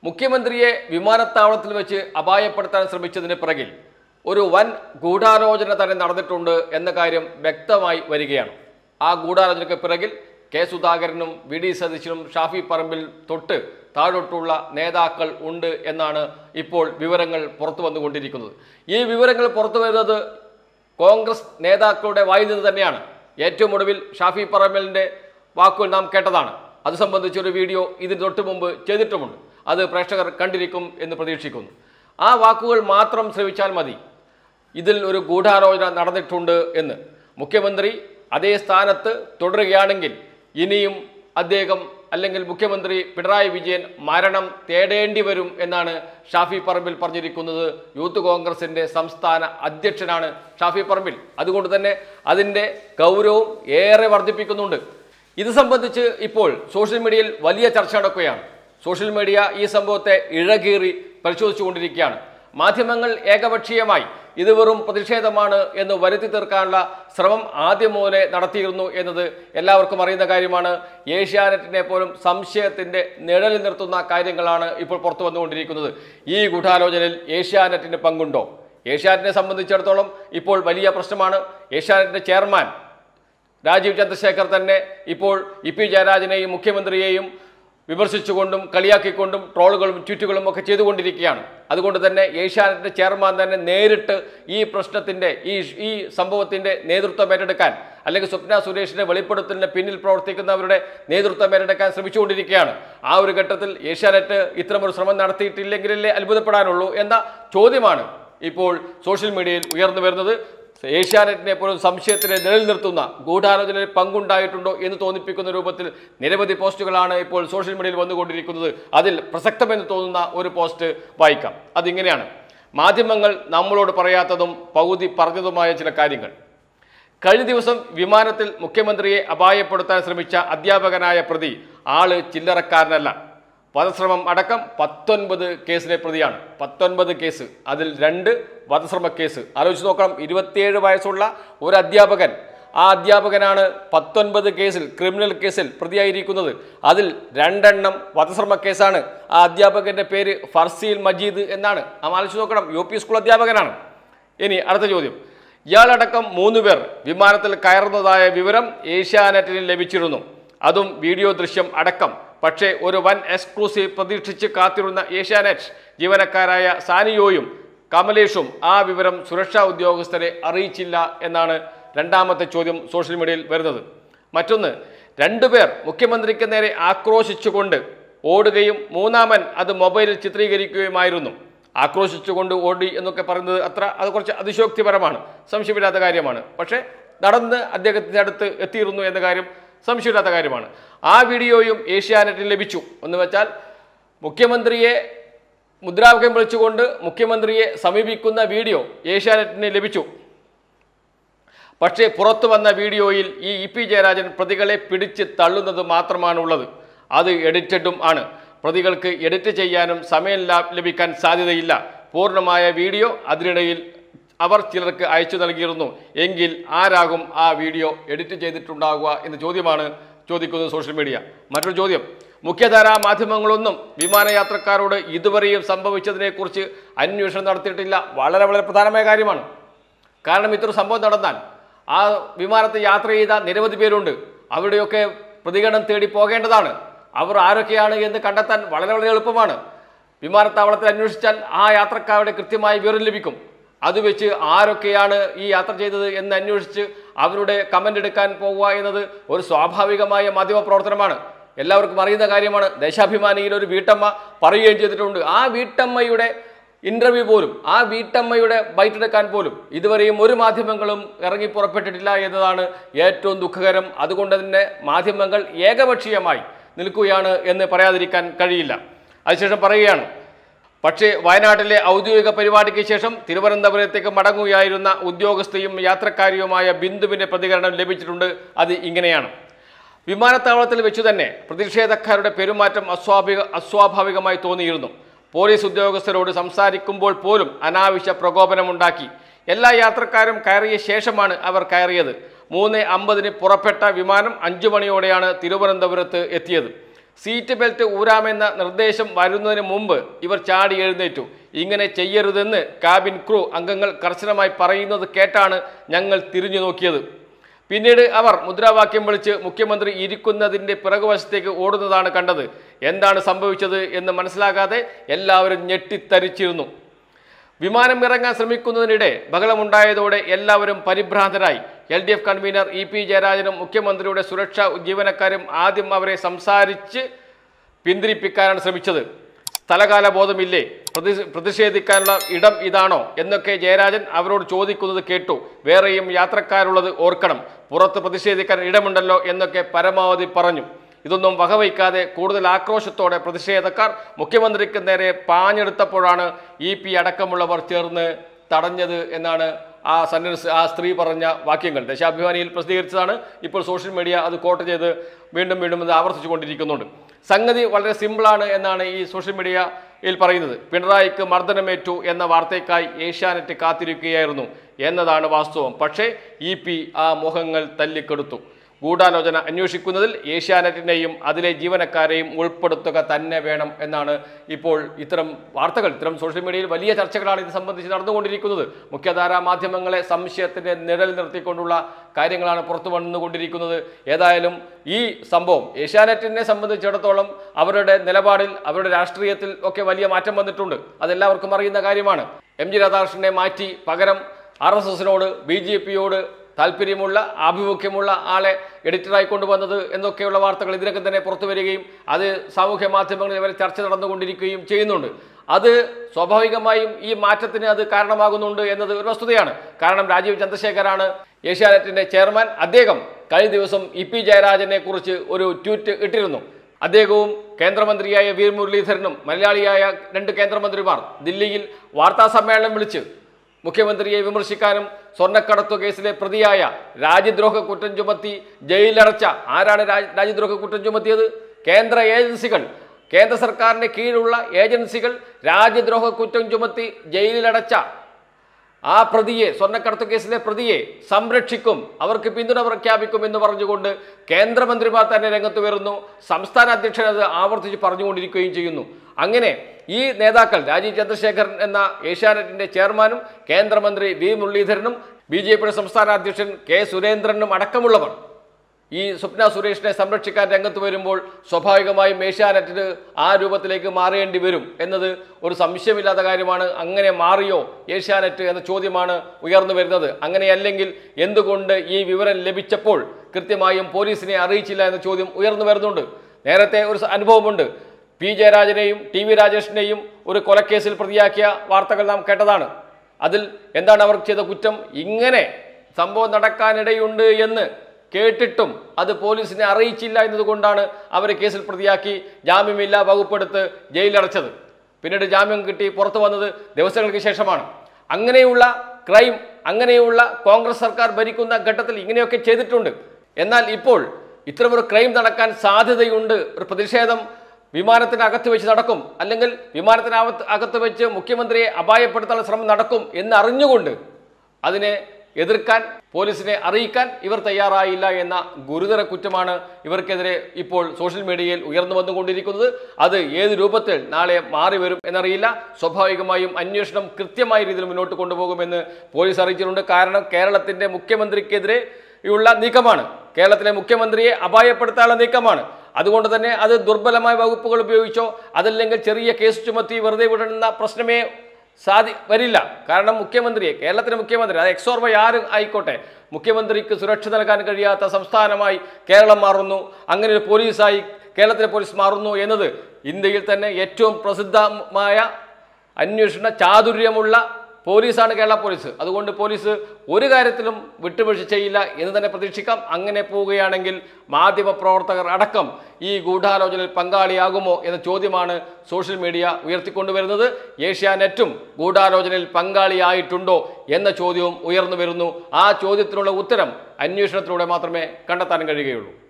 മുഖ്യമന്ത്രിയെ വിമാനത്താവളത്തിൽ വെച്ച് അപായപ്പെടുത്താൻ ശ്രമിച്ചതിന് പിറകിൽ ഒരു വൻ ഗൂഢാലോചന തന്നെ നടന്നിട്ടുണ്ട് എന്ന കാര്യം വ്യക്തമായി വരികയാണ് ആ ഗൂഢാലോചനയ്ക്ക് പിറകിൽ കെ സുധാകരനും വി ഡി സതീശനും ഷാഫി പറമ്പിൽ തൊട്ട് താഴോട്ടുള്ള നേതാക്കൾ ഉണ്ട് എന്നാണ് ഇപ്പോൾ വിവരങ്ങൾ പുറത്തു വന്നുകൊണ്ടിരിക്കുന്നത് ഈ വിവരങ്ങൾ പുറത്തു വരുന്നത് കോൺഗ്രസ് നേതാക്കളുടെ വായിൽ നിന്ന് തന്നെയാണ് ഏറ്റവും ഒടുവിൽ ഷാഫി പറമ്പലിൻ്റെ വാക്കുകൾ നാം കേട്ടതാണ് അത് സംബന്ധിച്ചൊരു വീഡിയോ ഇതിന് തൊട്ട് മുമ്പ് ചെയ്തിട്ടുമുണ്ട് അത് പ്രേക്ഷകർ കണ്ടിരിക്കും എന്ന് പ്രതീക്ഷിക്കുന്നു ആ വാക്കുകൾ മാത്രം ശ്രവിച്ചാൽ മതി ഇതിൽ ഒരു ഗൂഢാലോചന നടന്നിട്ടുണ്ട് എന്ന് മുഖ്യമന്ത്രി അതേ സ്ഥാനത്ത് തുടരുകയാണെങ്കിൽ ഇനിയും അദ്ദേഹം അല്ലെങ്കിൽ മുഖ്യമന്ത്രി പിണറായി വിജയൻ മരണം തേടേണ്ടി വരും എന്നാണ് ഷാഫി പറമ്പിൽ പറഞ്ഞിരിക്കുന്നത് യൂത്ത് കോൺഗ്രസിന്റെ സംസ്ഥാന അധ്യക്ഷനാണ് ഷാഫി പറമ്പിൽ അതുകൊണ്ട് തന്നെ അതിൻ്റെ ഗൗരവം ഏറെ വർദ്ധിപ്പിക്കുന്നുണ്ട് ഇത് സംബന്ധിച്ച് ഇപ്പോൾ സോഷ്യൽ മീഡിയയിൽ വലിയ ചർച്ച നടക്കുകയാണ് സോഷ്യൽ മീഡിയ ഈ സംഭവത്തെ ഇഴകീറി പരിശോധിച്ചുകൊണ്ടിരിക്കുകയാണ് മാധ്യമങ്ങൾ ഏകപക്ഷീയമായി ഇത് വെറും പ്രതിഷേധമാണ് എന്ന് വരുത്തി തീർക്കാനുള്ള ശ്രമം ആദ്യം മുതലേ നടത്തിയിരുന്നു എന്നത് എല്ലാവർക്കും അറിയുന്ന കാര്യമാണ് ഏഷ്യാനെറ്റിനെ പോലും സംശയത്തിന്റെ നിഴലിൽ നിർത്തുന്ന കാര്യങ്ങളാണ് ഇപ്പോൾ പുറത്തു വന്നുകൊണ്ടിരിക്കുന്നത് ഈ ഗൂഢാലോചനയിൽ ഏഷ്യാനെറ്റിന് പങ്കുണ്ടോ ഏഷ്യാനെറ്റിനെ സംബന്ധിച്ചിടത്തോളം ഇപ്പോൾ വലിയ പ്രശ്നമാണ് ഏഷ്യാനെറ്റിന്റെ ചെയർമാൻ രാജീവ് ചന്ദ്രശേഖർ തന്നെ ഇപ്പോൾ ഇ പി ജയരാജനെയും മുഖ്യമന്ത്രിയെയും വിമർശിച്ചുകൊണ്ടും കളിയാക്കിക്കൊണ്ടും ട്രോളുകളും ട്വീറ്റുകളും ഒക്കെ ചെയ്തുകൊണ്ടിരിക്കുകയാണ് അതുകൊണ്ട് തന്നെ ഏഷ്യാനെറ്റിന്റെ ചെയർമാൻ തന്നെ നേരിട്ട് ഈ പ്രശ്നത്തിന്റെ ഈ ഈ സംഭവത്തിന്റെ നേതൃത്വം ഏറ്റെടുക്കാൻ അല്ലെങ്കിൽ സ്വപ്ന സുരേഷിന്റെ വെളിപ്പെടുത്തലിന് പിന്നിൽ പ്രവർത്തിക്കുന്നവരുടെ നേതൃത്വം ഏറ്റെടുക്കാൻ ശ്രമിച്ചുകൊണ്ടിരിക്കുകയാണ് ആ ഒരു ഘട്ടത്തിൽ ഏഷ്യാനെറ്റ് ഇത്തരമൊരു ശ്രമം നടത്തിയിട്ടില്ലെങ്കിലല്ലേ അത്ഭുതപ്പെടാനുള്ളൂ എന്ന ചോദ്യമാണ് ഇപ്പോൾ സോഷ്യൽ മീഡിയയിൽ ഉയർന്നു വരുന്നത് ഏഷ്യാനെറ്റിനെ പോലും സംശയത്തിന് നിലനിർത്തുന്ന ഗൂഢാലോചനയിൽ പങ്കുണ്ടായിട്ടുണ്ടോ എന്ന് തോന്നിപ്പിക്കുന്ന രൂപത്തിൽ നിരവധി പോസ്റ്റുകളാണ് ഇപ്പോൾ സോഷ്യൽ മീഡിയയിൽ വന്നുകൊണ്ടിരിക്കുന്നത് അതിൽ പ്രസക്തമെന്ന് തോന്നുന്ന ഒരു പോസ്റ്റ് വായിക്കാം അതിങ്ങനെയാണ് മാധ്യമങ്ങൾ നമ്മളോട് പറയാത്തതും പകുതി പറഞ്ഞതുമായ ചില കാര്യങ്ങൾ കഴിഞ്ഞ ദിവസം വിമാനത്തിൽ മുഖ്യമന്ത്രിയെ അപായപ്പെടുത്താൻ ശ്രമിച്ച അധ്യാപകനായ പ്രതി ആള് ചില്ലറക്കാരനല്ല വധശ്രമം അടക്കം പത്തൊൻപത് കേസിലെ പ്രതിയാണ് പത്തൊൻപത് കേസ് അതിൽ രണ്ട് വധശ്രമ കേസ് ആലോചിച്ച് നോക്കണം ഇരുപത്തിയേഴ് വയസ്സുള്ള ഒരു അധ്യാപകൻ ആ അധ്യാപകനാണ് പത്തൊൻപത് കേസിൽ ക്രിമിനൽ കേസിൽ പ്രതിയായിരിക്കുന്നത് അതിൽ രണ്ടെണ്ണം വധശ്രമ കേസാണ് ആ അധ്യാപകന്റെ പേര് ഫർസീൽ മജീദ് എന്നാണ് നാം ആലോചിച്ച് നോക്കണം യു പി സ്കൂൾ അധ്യാപകനാണ് ഇനി അടുത്ത ചോദ്യം ഇയാളടക്കം മൂന്ന് പേർ വിമാനത്തിൽ കയറുന്നതായ വിവരം ഏഷ്യാനെറ്റിന് ലഭിച്ചിരുന്നു അതും വീഡിയോ ദൃശ്യം അടക്കം പക്ഷേ ഒരു വൻ എക്സ്ക്ലൂസീവ് പ്രതീക്ഷിച്ച് കാത്തിരുന്ന ഏഷ്യാനെറ്റ് ജീവനക്കാരായ സാനിയോയും കമലേഷും ആ വിവരം സുരക്ഷാ ഉദ്യോഗസ്ഥരെ അറിയിച്ചില്ല എന്നാണ് രണ്ടാമത്തെ ചോദ്യം സോഷ്യൽ മീഡിയയിൽ വരുന്നത് മറ്റൊന്ന് രണ്ടുപേർ മുഖ്യമന്ത്രിക്ക് നേരെ ആക്രോശിച്ചുകൊണ്ട് ഓടുകയും മൂന്നാമൻ അത് മൊബൈലിൽ ചിത്രീകരിക്കുകയുമായിരുന്നു ആക്രോശിച്ചുകൊണ്ട് ഓടി എന്നൊക്കെ പറയുന്നത് അത്ര അത് കുറച്ച് അതിശോക്തിപരമാണ് സംശയമില്ലാത്ത കാര്യമാണ് പക്ഷേ നടന്ന് അദ്ദേഹത്തിൻ്റെ അടുത്ത് എത്തിയിരുന്നു എന്ന കാര്യം സംശയമില്ലാത്ത കാര്യമാണ് ആ വീഡിയോയും ഏഷ്യാനെറ്റിൽ ലഭിച്ചു എന്ന് വെച്ചാൽ മുഖ്യമന്ത്രിയെ മുദ്രാവാക്യം വിളിച്ചുകൊണ്ട് മുഖ്യമന്ത്രിയെ സമീപിക്കുന്ന വീഡിയോ ഏഷ്യാനെറ്റിന് ലഭിച്ചു പക്ഷേ പുറത്തു വന്ന വീഡിയോയിൽ ഈ ഇ പി ജയരാജൻ പ്രതികളെ പിടിച്ച് തള്ളുന്നത് മാത്രമാണ് ഉള്ളത് അത് എഡിറ്റഡും ആണ് പ്രതികൾക്ക് എഡിറ്റ് ചെയ്യാനും സമയം ലാ- ലഭിക്കാൻ സാധ്യതയില്ല പൂർണ്ണമായ വീഡിയോ അതിനിടയിൽ അവർ ചിലർക്ക് അയച്ചു നൽകിയിരുന്നു എങ്കിൽ ആരാകും ആ വീഡിയോ എഡിറ്റ് ചെയ്തിട്ടുണ്ടാകുക എന്ന ചോദ്യമാണ് ചോദിക്കുന്നത് സോഷ്യൽ മീഡിയ മറ്റൊരു ചോദ്യം മുഖ്യധാരാ മാധ്യമങ്ങളൊന്നും വിമാനയാത്രക്കാരോട് ഇതുവരെയും സംഭവിച്ചതിനെക്കുറിച്ച് അന്വേഷണം നടത്തിയിട്ടില്ല വളരെ വളരെ പ്രധാനമായ കാര്യമാണ് കാരണം ഇത്ര സംഭവം നടന്നാൽ ആ വിമാനത്തിൽ യാത്ര ചെയ്ത നിരവധി പേരുണ്ട് അവിടെയൊക്കെ പ്രതികരണം തേടി പോകേണ്ടതാണ് അവർ ആരൊക്കെയാണ് എന്ന് കണ്ടെത്താൻ വളരെ വളരെ എളുപ്പമാണ് വിമാനത്താവളത്തിൽ അന്വേഷിച്ചാൽ ആ യാത്രക്കാരുടെ കൃത്യമായ വിവരം ലഭിക്കും അത് വെച്ച് ആരൊക്കെയാണ് ഈ യാത്ര ചെയ്തത് എന്ന് അന്വേഷിച്ച് അവരുടെ കമൻ്റ് എടുക്കാൻ പോവുക എന്നത് ഒരു സ്വാഭാവികമായ മാധ്യമ പ്രവർത്തനമാണ് എല്ലാവർക്കും അറിയുന്ന കാര്യമാണ് ദേശാഭിമാനിയിൽ ഒരു വീട്ടമ്മ പറയുകയും ചെയ്തിട്ടുണ്ട് ആ വീട്ടമ്മയുടെ ഇന്റർവ്യൂ പോലും ആ വീട്ടമ്മയുടെ ബൈറ്റ് എടുക്കാൻ പോലും ഇതുവരെയും ഒരു മാധ്യമങ്ങളും ഇറങ്ങി പുറപ്പെട്ടിട്ടില്ല എന്നതാണ് ഏറ്റവും ദുഃഖകരം അതുകൊണ്ട് തന്നെ മാധ്യമങ്ങൾ ഏകപക്ഷീയമായി നിൽക്കുകയാണ് എന്ന് പറയാതിരിക്കാൻ കഴിയില്ല അതിനുശേഷം പറയുകയാണ് പക്ഷേ വയനാട്ടിലെ ഔദ്യോഗിക പരിപാടിക്ക് ശേഷം തിരുവനന്തപുരത്തേക്ക് മടങ്ങുകയായിരുന്ന ഉദ്യോഗസ്ഥയും യാത്രക്കാരിയുമായ ബിന്ദുവിന്റെ പ്രതികരണം ലഭിച്ചിട്ടുണ്ട് അത് ഇങ്ങനെയാണ് വിമാനത്താവളത്തിൽ വെച്ച് തന്നെ പ്രതിഷേധക്കാരുടെ പെരുമാറ്റം അസ്വാഭാവിക അസ്വാഭാവികമായി തോന്നിയിരുന്നു പോലീസ് ഉദ്യോഗസ്ഥരോട് സംസാരിക്കുമ്പോൾ പോലും അനാവശ്യ പ്രകോപനമുണ്ടാക്കി എല്ലാ യാത്രക്കാരും കയറിയ ശേഷമാണ് അവർ കയറിയത് മൂന്ന് അമ്പതിന് പുറപ്പെട്ട വിമാനം അഞ്ചു മണിയോടെയാണ് തിരുവനന്തപുരത്ത് എത്തിയത് സീറ്റ് ബെൽറ്റ് ഊരാമെന്ന നിർദ്ദേശം വരുന്നതിന് മുമ്പ് ഇവർ ചാടി എഴുന്നേറ്റു ഇങ്ങനെ ചെയ്യരുതെന്ന് കാബിൻ ക്രൂ അംഗങ്ങൾ കർശനമായി പറയുന്നത് കേട്ടാണ് ഞങ്ങൾ തിരിഞ്ഞു നോക്കിയത് പിന്നീട് അവർ മുദ്രാവാക്യം വിളിച്ച് മുഖ്യമന്ത്രി ഇരിക്കുന്നതിൻ്റെ പിറകുവശത്തേക്ക് ഓടുന്നതാണ് കണ്ടത് എന്താണ് സംഭവിച്ചത് എന്ന് മനസ്സിലാകാതെ എല്ലാവരും ഞെട്ടിത്തരിച്ചിരുന്നു വിമാനം ഇറങ്ങാൻ ശ്രമിക്കുന്നതിനിടെ ബഹളമുണ്ടായതോടെ എല്ലാവരും പരിഭ്രാന്തരായി L D F convener E P ജയരാജനും മുഖ്യമന്ത്രിയുടെ സുരക്ഷാ ജീവനക്കാരും ആദ്യം അവരെ സംസാരിച്ച് പിന്തിരിപ്പിക്കാനാണ് ശ്രമിച്ചത് സ്ഥലകാല ബോധമില്ലേ പ്രതി പ്രതിഷേധിക്കാനുള്ള ഇടം ഇതാണോ എന്നൊക്കെ ജയരാജൻ അവരോട് ചോദിക്കുന്നത് കേട്ടു വേറെയും യാത്രക്കാരുള്ളത് ഓർക്കണം പുറത്ത് പ്രതിഷേധിക്കാൻ ഇടമുണ്ടല്ലോ എന്നൊക്കെ പരമാവധി പറഞ്ഞു ഇതൊന്നും വകവയ്ക്കാതെ കൂടുതൽ ആക്രോശത്തോടെ പ്രതിഷേധക്കാർ മുഖ്യമന്ത്രിക്ക് നേരെ പാഞ്ഞെടുത്തപ്പോഴാണ് ഇ പി അടക്കമുള്ളവർ ചേർന്ന് തടഞ്ഞത് എന്നാണ് ആ സന്യസ് ആ സ്ത്രീ പറഞ്ഞ വാക്യങ്ങൾ ദേശാഭിമാനിയിൽ പ്രസിദ്ധീകരിച്ചതാണ് ഇപ്പോൾ സോഷ്യൽ മീഡിയ അത് കോട്ട് ചെയ്ത് വീണ്ടും വീണ്ടും ഇത് ആവർത്തിച്ചു കൊണ്ടിരിക്കുന്നുണ്ട് സംഗതി വളരെ സിമ്പിളാണ് എന്നാണ് ഈ സോഷ്യൽ മീഡിയയിൽ പറയുന്നത് പിണറായിക്ക് മർദ്ദനമേറ്റു എന്ന വാർത്തയ്ക്കായി ഏഷ്യാനെറ്റ് കാത്തിരിക്കുകയായിരുന്നു എന്നതാണ് വാസ്തവം പക്ഷേ ഇ പി ആ മോഹങ്ങൾ തല്ലിക്കെടുത്തു ഗൂഢാലോചന അന്വേഷിക്കുന്നതിൽ ഏഷ്യാനെറ്റിനെയും അതിലെ ജീവനക്കാരെയും ഉൾപ്പെടുത്തുക തന്നെ വേണം എന്നാണ് ഇപ്പോൾ ഇത്തരം വാർത്തകൾ ഇത്തരം സോഷ്യൽ മീഡിയയിൽ വലിയ ചർച്ചകളാണ് ഇത് സംബന്ധിച്ച് നടന്നുകൊണ്ടിരിക്കുന്നത് മുഖ്യധാരാ മാധ്യമങ്ങളെ സംശയത്തിന്റെ നിഴൽ നിർത്തിക്കൊണ്ടുള്ള കാര്യങ്ങളാണ് പുറത്തു വന്നുകൊണ്ടിരിക്കുന്നത് ഏതായാലും ഈ സംഭവം ഏഷ്യാനെറ്റിനെ സംബന്ധിച്ചിടത്തോളം അവരുടെ നിലപാടിൽ അവരുടെ രാഷ്ട്രീയത്തിൽ ഒക്കെ വലിയ മാറ്റം വന്നിട്ടുണ്ട് അതെല്ലാവർക്കും അറിയുന്ന കാര്യമാണ് എം ജി രാധാകൃഷ്ണനെ മാറ്റി പകരം ആർ എസ് എസിനോട് ബി ജെ പിയോട് താല്പര്യമുള്ള ആഭിമുഖ്യമുള്ള ആളെ എഡിറ്ററായി കൊണ്ടുവന്നത് എന്നൊക്കെയുള്ള വാർത്തകൾ ഇതിനൊക്കെ തന്നെ പുറത്തു വരികയും അത് സാമൂഹ്യ മാധ്യമങ്ങളിൽ വരെ ചർച്ച നടന്നുകൊണ്ടിരിക്കുകയും ചെയ്യുന്നുണ്ട് അത് സ്വാഭാവികമായും ഈ മാറ്റത്തിന് അത് കാരണമാകുന്നുണ്ട് എന്നത് ഒരു വസ്തുതയാണ് കാരണം രാജീവ് ചന്ദ്രശേഖരാണ് ഏഷ്യാനെറ്റിന്റെ ചെയർമാൻ അദ്ദേഹം കഴിഞ്ഞ ദിവസം ഇ പി ജയരാജനെ കുറിച്ച് ഒരു ട്വീറ്റ് ഇട്ടിരുന്നു അദ്ദേഹവും കേന്ദ്രമന്ത്രിയായ വീർ മുരളീധരനും മലയാളിയായ രണ്ട് കേന്ദ്രമന്ത്രിമാർ ദില്ലിയിൽ വാർത്താ സമ്മേളനം വിളിച്ച് മുഖ്യമന്ത്രിയെ വിമർശിക്കാനും സ്വർണ്ണക്കടത്തു കേസിലെ പ്രതിയായ രാജ്യദ്രോഹ കുറ്റം ചുമത്തി ജയിലടച്ച ആരാണ് രാജ് രാജ്യദ്രോഹ കുറ്റം ചുമത്തിയത് കേന്ദ്ര ഏജൻസികൾ കേന്ദ്ര സർക്കാരിന് കീഴിലുള്ള ഏജൻസികൾ രാജ്യദ്രോഹ കുറ്റം ചുമത്തി ജയിലിലടച്ച ആ പ്രതിയെ സ്വർണ്ണക്കടത്ത് കേസിലെ പ്രതിയെ സംരക്ഷിക്കും അവർക്ക് പിന്തുണ പ്രഖ്യാപിക്കും എന്ന് പറഞ്ഞുകൊണ്ട് കേന്ദ്രമന്ത്രിമാർ തന്നെ രംഗത്ത് വരുന്നു സംസ്ഥാന അധ്യക്ഷൻ അത് ആവർത്തിച്ച് പറഞ്ഞുകൊണ്ടിരിക്കുകയും ചെയ്യുന്നു അങ്ങനെ ഈ നേതാക്കൾ രാജീവ് ചന്ദ്രശേഖരൻ എന്ന ഏഷ്യാനെറ്റിന്റെ ചെയർമാനും കേന്ദ്രമന്ത്രി വി മുരളീധരനും ബി ജെ പിയുടെ സംസ്ഥാന അധ്യക്ഷൻ കെ സുരേന്ദ്രനും അടക്കമുള്ളവർ ഈ സ്വപ്ന സുരേഷിനെ സംരക്ഷിക്കാൻ രംഗത്ത് വരുമ്പോൾ സ്വാഭാവികമായും ഏഷ്യാനെറ്റിന് ആ രൂപത്തിലേക്ക് മാറേണ്ടി വരും എന്നത് ഒരു സംശയമില്ലാത്ത കാര്യമാണ് അങ്ങനെ മാറിയോ ഏഷ്യാനെറ്റ് എന്ന ചോദ്യമാണ് ഉയർന്നു വരുന്നത് അങ്ങനെയല്ലെങ്കിൽ എന്തുകൊണ്ട് ഈ വിവരം ലഭിച്ചപ്പോൾ കൃത്യമായും പോലീസിനെ അറിയിച്ചില്ല എന്ന ചോദ്യം ഉയർന്നു വരുന്നുണ്ട് നേരത്തെ ഒരു സ- അനുഭവമുണ്ട് പി ജയരാജനെയും ടി വി രാജേഷിനെയും ഒരു കൊലക്കേസിൽ പ്രതിയാക്കിയ വാർത്തകൾ നാം കേട്ടതാണ് അതിൽ എന്താണ് അവർ ചെയ്ത കുറ്റം ഇങ്ങനെ സംഭവം നടക്കാനിടയുണ്ട് എന്ന് കേട്ടിട്ടും അത് പോലീസിനെ അറിയിച്ചില്ല എന്നതുകൊണ്ടാണ് അവരെ കേസിൽ പ്രതിയാക്കി ജാമ്യമില്ല വകുപ്പെടുത്ത് ജയിലടച്ചത് പിന്നീട് ജാമ്യം കിട്ടി പുറത്തു വന്നത് ദിവസങ്ങൾക്ക് ശേഷമാണ് അങ്ങനെയുള്ള ക്രൈം അങ്ങനെയുള്ള കോൺഗ്രസ് സർക്കാർ ഭരിക്കുന്ന ഘട്ടത്തിൽ ഇങ്ങനെയൊക്കെ ചെയ്തിട്ടുണ്ട് എന്നാൽ ഇപ്പോൾ ഇത്തരമൊരു ക്രൈം നടക്കാൻ സാധ്യതയുണ്ട് ഒരു പ്രതിഷേധം വിമാനത്തിനകത്ത് വെച്ച് നടക്കും അല്ലെങ്കിൽ വിമാനത്തിനകത്ത് അകത്ത് വെച്ച് മുഖ്യമന്ത്രിയെ അപായപ്പെടുത്താനുള്ള ശ്രമം നടക്കും എന്ന് അറിഞ്ഞുകൊണ്ട് അതിനെ എതിർക്കാൻ പോലീസിനെ അറിയിക്കാൻ ഇവർ തയ്യാറായില്ല എന്ന ഗുരുതര കുറ്റമാണ് ഇവർക്കെതിരെ ഇപ്പോൾ സോഷ്യൽ മീഡിയയിൽ ഉയർന്നു വന്നുകൊണ്ടിരിക്കുന്നത് അത് ഏത് രൂപത്തിൽ നാളെ മാറി വരും എന്നറിയില്ല സ്വാഭാവികമായും അന്വേഷണം കൃത്യമായ രീതിയിൽ മുന്നോട്ട് കൊണ്ടുപോകുമെന്ന് പോലീസ് അറിയിച്ചിട്ടുണ്ട് കാരണം കേരളത്തിന്റെ മുഖ്യമന്ത്രിക്കെതിരെ ഉള്ള നീക്കമാണ് കേരളത്തിലെ മുഖ്യമന്ത്രിയെ അപായപ്പെടുത്താനുള്ള നീക്കമാണ് അതുകൊണ്ട് തന്നെ അത് ദുർബലമായ വകുപ്പുകൾ ഉപയോഗിച്ചോ അതല്ലെങ്കിൽ ചെറിയ കേസ് ചുമത്തി വെറുതെ വിടുന്ന പ്രശ്നമേ സാധി വരില്ല കാരണം മുഖ്യമന്ത്രിയെ കേരളത്തിലെ മുഖ്യമന്ത്രി അത് എക്സോർവ ആര് ആയിക്കോട്ടെ മുഖ്യമന്ത്രിക്ക് സുരക്ഷ നൽകാൻ കഴിയാത്ത സംസ്ഥാനമായി കേരളം മാറുന്നു അങ്ങനെ ഒരു പോലീസായി കേരളത്തിലെ പോലീസ് മാറുന്നു എന്നത് ഇന്ത്യയിൽ തന്നെ ഏറ്റവും പ്രസിദ്ധമായ അന്വേഷണ ചാതുര്യമുള്ള പോലീസാണ് കേരള പോലീസ് അതുകൊണ്ട് പോലീസ് ഒരു കാര്യത്തിലും വിട്ടുവീഴ്ച ചെയ്യില്ല എന്ന് തന്നെ പ്രതീക്ഷിക്കാം അങ്ങനെ പോവുകയാണെങ്കിൽ മാധ്യമപ്രവർത്തകർ അടക്കം ഈ ഗൂഢാലോചനയിൽ പങ്കാളിയാകുമോ എന്ന ചോദ്യമാണ് സോഷ്യൽ മീഡിയ ഉയർത്തിക്കൊണ്ടുവരുന്നത് ഏഷ്യാനെറ്റും ഗൂഢാലോചനയിൽ പങ്കാളിയായിട്ടുണ്ടോ എന്ന ചോദ്യവും ഉയർന്നു വരുന്നു ആ ചോദ്യത്തിനുള്ള ഉത്തരം അന്വേഷണത്തിലൂടെ മാത്രമേ കണ്ടെത്താൻ കഴിയുകയുള്ളൂ